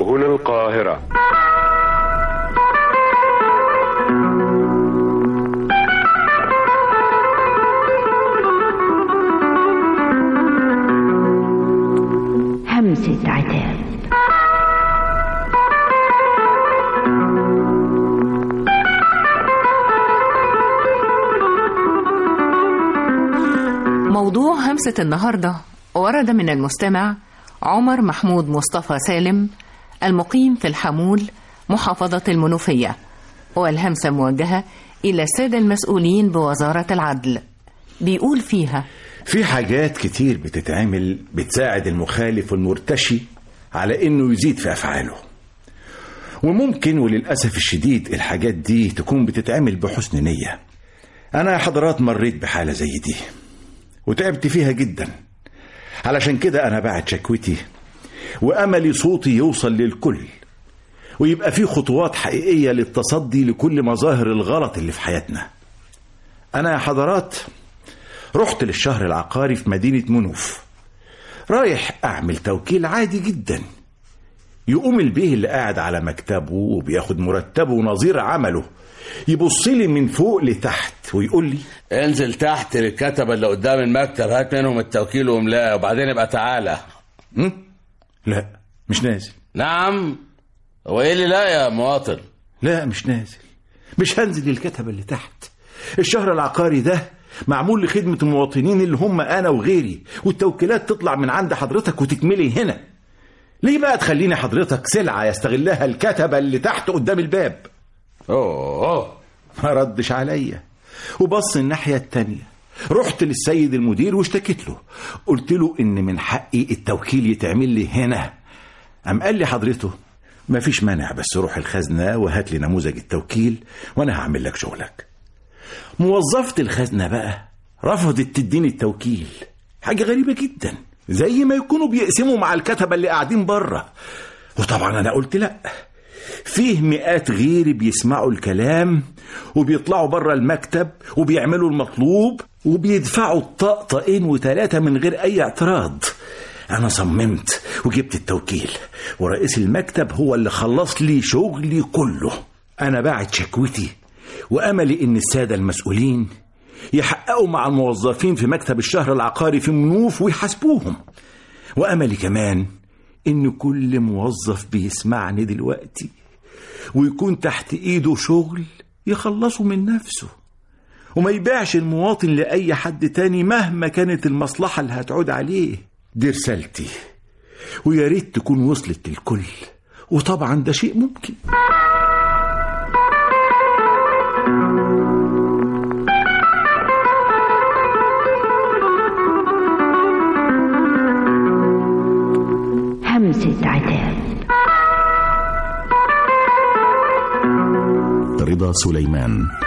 هنا القاهرة همسة عتاب موضوع همسة النهاردة ورد من المستمع عمر محمود مصطفى سالم المقيم في الحمول محافظة المنوفية والهمسة موجهة إلى السادة المسؤولين بوزارة العدل بيقول فيها في حاجات كتير بتتعمل بتساعد المخالف المرتشي على انه يزيد في افعاله وممكن وللاسف الشديد الحاجات دي تكون بتتعمل بحسن نيه انا يا حضرات مريت بحاله زي دي وتعبت فيها جدا علشان كده انا بعت شكوتي واملي صوتي يوصل للكل ويبقى في خطوات حقيقيه للتصدي لكل مظاهر الغلط اللي في حياتنا انا يا حضرات رحت للشهر العقاري في مدينة منوف رايح أعمل توكيل عادي جدا يقوم البيه اللي قاعد على مكتبه وبياخد مرتبه ونظير عمله يبص لي من فوق لتحت ويقول لي انزل تحت للكتبة اللي قدام المكتب هات منهم التوكيل واملاه وبعدين ابقى تعالى م? لا مش نازل نعم هو ايه اللي لا يا مواطن لا مش نازل مش هنزل الكتبة اللي تحت الشهر العقاري ده معمول لخدمة المواطنين اللي هم أنا وغيري والتوكيلات تطلع من عند حضرتك وتكملي هنا ليه بقى تخليني حضرتك سلعة يستغلها الكتبة اللي تحت قدام الباب اوه ما ردش عليا وبص الناحية التانية رحت للسيد المدير واشتكيت له قلت له ان من حقي التوكيل يتعمل لي هنا قام قال لي حضرته مفيش مانع بس روح الخزنة وهات لي نموذج التوكيل وانا هعمل لك شغلك موظفة الخزنة بقى رفضت تديني التوكيل حاجة غريبة جدا زي ما يكونوا بيقسموا مع الكتبة اللي قاعدين بره وطبعا أنا قلت لأ فيه مئات غيري بيسمعوا الكلام وبيطلعوا بره المكتب وبيعملوا المطلوب وبيدفعوا الطقطقين وتلاتة من غير أي اعتراض أنا صممت وجبت التوكيل ورئيس المكتب هو اللي خلص لي شغلي كله أنا باعت شكوتي وأملي إن السادة المسؤولين يحققوا مع الموظفين في مكتب الشهر العقاري في منوف ويحاسبوهم وأملي كمان إن كل موظف بيسمعني دلوقتي ويكون تحت إيده شغل يخلصه من نفسه وما يبيعش المواطن لأي حد تاني مهما كانت المصلحة اللي هتعود عليه دي رسالتي ويا ريت تكون وصلت للكل وطبعا ده شيء ممكن همسة عتاب رضا سليمان